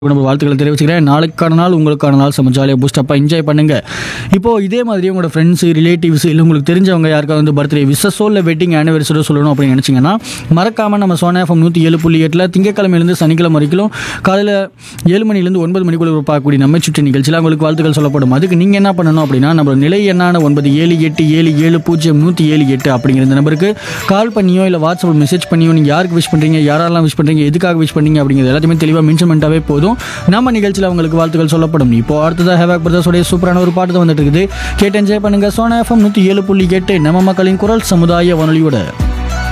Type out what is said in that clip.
நம்ம வாழ்த்துக்களை தெரிவிச்சுக்கிறேன் நாளைக்கான நாள் உங்களுக்கான நாள் செம்ம ஜாலியாக பூஸ்டப்பாக என்ஜாய் பண்ணுங்க இப்போ இதே மாதிரி உங்களோட ஃப்ரெண்ட்ஸு ரிலேட்டிவ்ஸ் இல்லை உங்களுக்கு தெரிஞ்சவங்க யாருக்காவது வந்து பர்த்டே விசஸோ இல்லை வெட்டிங் ஆனிவர்சரியோ சொல்லணும் அப்படின்னு நினச்சிங்கன்னா மறக்காமல் நம்ம சோனா எஃப்எம் நூற்றி ஏழு புள்ளி எட்டில் திங்கக்கிழமையிலேருந்து சனிக்கிழமை வரைக்கும் காலையில் ஏழு மணிலேருந்து ஒன்பது மணிக்குள்ள பார்க்கக்கூடிய நம்ம சுற்றி நிகழ்ச்சியில் உங்களுக்கு வாழ்த்துக்கள் சொல்லப்படும் அதுக்கு நீங்கள் என்ன பண்ணணும் அப்படின்னா நம்ம நிலை எண்ணான ஒன்பது ஏழு எட்டு ஏழு ஏழு பூஜ்ஜியம் நூற்றி ஏழு எட்டு அப்படிங்கிற இந்த நம்பருக்கு கால் பண்ணியோ இல்லை வாட்ஸ்அப்பில் மெசேஜ் பண்ணியோ நீங்கள் யாருக்கு விஷ் பண்ணுறீங்க யாரெல்லாம் விஷ் பண்ணுறீங்க எதுக்காக விஷ் பண்ணுறீங்க அப்படிங்கிறது எல்லாத்தையுமே தெளிவாக மென்ஷன் பண்ணிட்டாவே போதும் நம்ம நிகழ்ச்சியில் அவங்களுக்கு வாழ்த்துக்கள் சொல்லப்படும் இப்போ அடுத்ததாக ஹேவாக் பிரதர்ஸோடைய சூப்பரான ஒரு பாட்டு தான் வந்துட்டு இருக்குது கேட்டு என்ஜாய் பண்ணுங்க சோனா எஃப்எம் நூற்றி ஏழு புள்ளி எட்டு நம்ம மக்களின் குரல் சமுதாய வானொலியோட